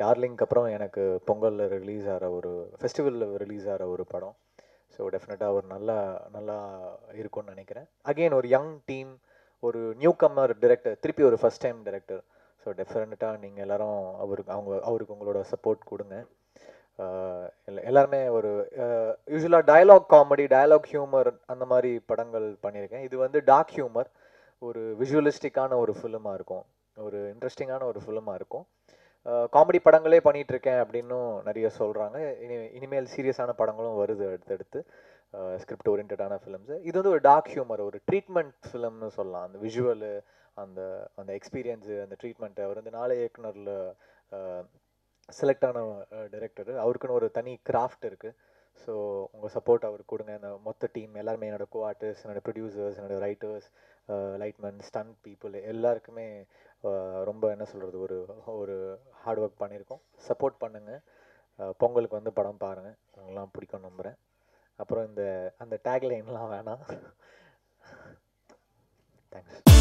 டார்லிங்க்கு அப்புறம் எனக்கு பொங்கலில் ரிலீஸ் ஆகிற ஒரு ஃபெஸ்டிவலில் ரிலீஸ் ஆகிற ஒரு படம் ஸோ டெஃபினட்டாக ஒரு நல்லா நல்லா இருக்கும்னு நினைக்கிறேன் அகெயின் ஒரு யங் டீம் ஒரு நியூ கம்மர் டிரெக்டர் திருப்பி ஒரு ஃபஸ்ட் டைம் டிரெக்டர் ஸோ டெஃபினட்டாக நீங்கள் எல்லாரும் அவருக்கு அவங்க அவருக்கு உங்களோட சப்போர்ட் கொடுங்க ஆஹ் எல்லா- எல்லாருமே ஒரு யூஸ்வலாக டயலாக் காமெடி டயலாக் ஹியூமர் அந்த மாதிரி படங்கள் பண்ணியிருக்கேன் இது வந்து டார்க் ஹியூமர் ஒரு விஷுவலிஸ்டிக்கான ஒரு ஃபிலிமாக இருக்கும் ஒரு இன்ட்ரெஸ்டிங்கான ஒரு ஃபிலிமாக இருக்கும் காமெடி படங்களே பண்ணிட்டு இருக்கேன் அப்படின்னும் நிறைய சொல்கிறாங்க இனி இனிமேல் சீரியஸான படங்களும் வருது அடுத்தடுத்து ஸ்கிரிப்ட் ஓரியன்டான ஃபிலிம்ஸு இது வந்து ஒரு டார்க் ஹியூமர் ஒரு ட்ரீட்மெண்ட் ஃபிலிம்னு சொல்லலாம் அந்த விஷுவலு அந்த அந்த எக்ஸ்பீரியன்ஸு அந்த ட்ரீட்மெண்ட்டு அவர் வந்து நாளை இயக்குனரில் செலக்ட் ஆன டைரக்டர் அவருக்குன்னு ஒரு தனி கிராஃப்ட் இருக்குது ஸோ உங்கள் சப்போர்ட் அவருக்கு கொடுங்க இந்த மொத்த டீம் எல்லாருமே என்னோட கோ ஆர்டிஸ்ட் என்னோட ப்ரொடியூசர்ஸ் என்னோட ரைட்டர்ஸ் லைட்மேன் ஸ்டன் பீப்புள் எல்லாருக்குமே அஹ், ரொம்ப என்ன சொல்கிறது ஒரு ஒரு ஹார்ட் ஒர்க் பண்ணியிருக்கோம் சப்போர்ட் பண்ணுங்கள் பொங்கலுக்கு வந்து படம் பாருங்கள் உங்களாம் பிடிக்கும் நம்புகிறேன் அப்புறம் இந்த அந்த டேக்லைன்லாம் வேணாம் தேங்க்ஸ்